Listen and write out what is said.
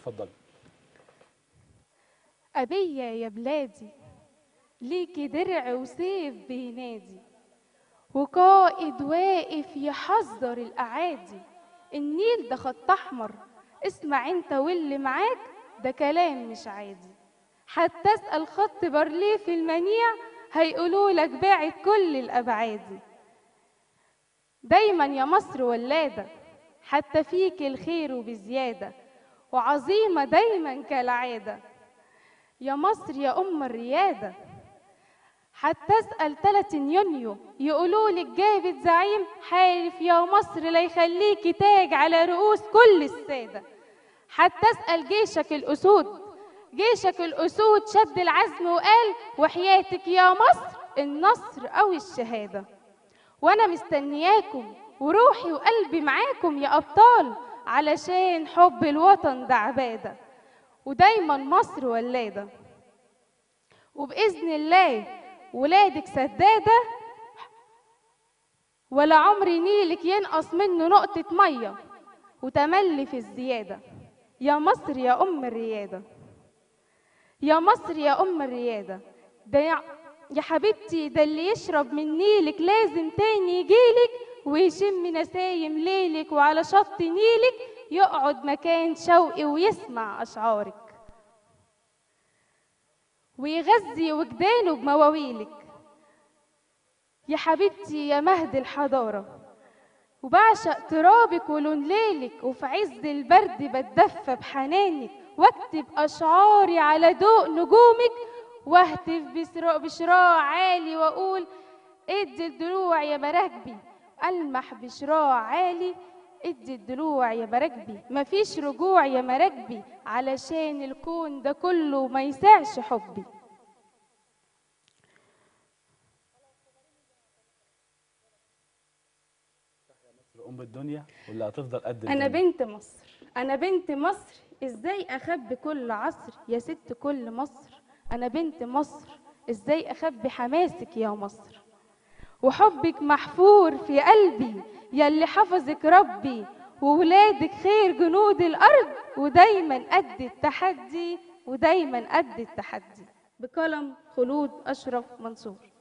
اتفضلي أبية يا بلادي ليكي درع وسيف بينادي وقائد واقف يحذر الأعادي النيل ده خط أحمر اسمع انت واللي معاك ده كلام مش عادي حتى اسأل خط بارليه في المنيع هيقولوا لك باعت كل الأبعاد دايما يا مصر ولادة حتى فيك الخير وبزيادة وعظيمة دايما كالعادة يا مصر يا أم الريادة حتى اسأل 30 يونيو يقولوا لك جابت زعيم حالف يا مصر لا يخليكي تاج على رؤوس كل السادة حتى اسأل جيشك الأسود جيشك الأسود شد العزم وقال وحياتك يا مصر النصر أو الشهادة وأنا مستنياكم وروحي وقلبي معاكم يا أبطال علشان حب الوطن ده عبادة ودايما مصر ولادة وبإذن الله ولادك سدادة ولا عمر نيلك ينقص منه نقطة مية وتملي في الزيادة يا مصر يا أم الريادة يا مصر يا أم الريادة ده يا, يا حبيبتي ده اللي يشرب من نيلك لازم تاني يجيلك ويشم نسايم ليلك وعلى شط نيلك يقعد مكان شوقي ويسمع أشعارك ويغذي وجدانه بمواويلك يا حبيبتي يا مهد الحضارة وبعشق ترابك ولون ليلك وفي عز البرد بتدفى بحنانك واكتب أشعاري على ضوء نجومك واهتف بسرا- بشراع عالي واقول ادي الدروع يا مراكبي المح بشراع عالي ادي الدروع يا مراكبي مفيش رجوع يا مراكبي علشان الكون ده كله ما يسعش حبي مصر ام الدنيا واللي هتفضل قد أنا الدنيا. بنت مصر أنا بنت مصر إزاي أخبي كل عصر يا ست كل مصر أنا بنت مصر إزاي أخبي حماسك يا مصر وحبك محفور في قلبي يلي حفظك ربي وولادك خير جنود الأرض ودايما قد التحدي ودايما قد التحدي بقلم خلود أشرف منصور